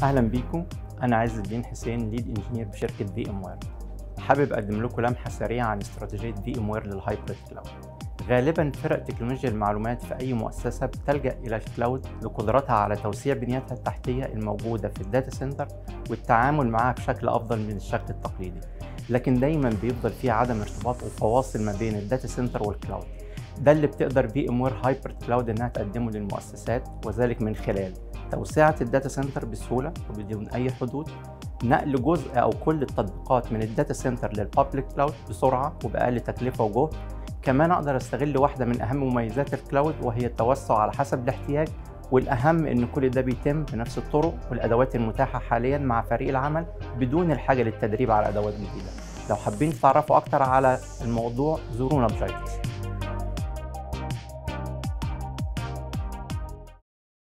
اهلا بيكم انا عز الدين حسين ليد انجينير بشركه في ام وير حابب اقدم لكم لمحه سريعه عن استراتيجيه في ام وير للهايبريد كلاود غالبا فرق تكنولوجيا المعلومات في اي مؤسسه بتلجا الى الكلاود لقدرتها على توسيع بنيتها التحتيه الموجوده في الداتا سنتر والتعامل معها بشكل افضل من الشكل التقليدي لكن دايما بيفضل في عدم ارتباط وفواصل ما بين الداتا سنتر والكلاود ده اللي بتقدر في ام وير هايبرد كلاود انها تقدمه للمؤسسات وذلك من خلال توسعة الداتا سنتر بسهولة وبدون أي حدود نقل جزء أو كل التطبيقات من الداتا سنتر للبابليك كلاود بسرعة وبأقل تكلفة وجهد كمان أقدر أستغل واحدة من أهم مميزات الكلاود وهي التوسع على حسب الاحتياج والأهم إن كل ده بيتم بنفس الطرق والأدوات المتاحة حاليا مع فريق العمل بدون الحاجة للتدريب على أدوات جديدة لو حابين تعرفوا أكتر على الموضوع زورونا بجايتس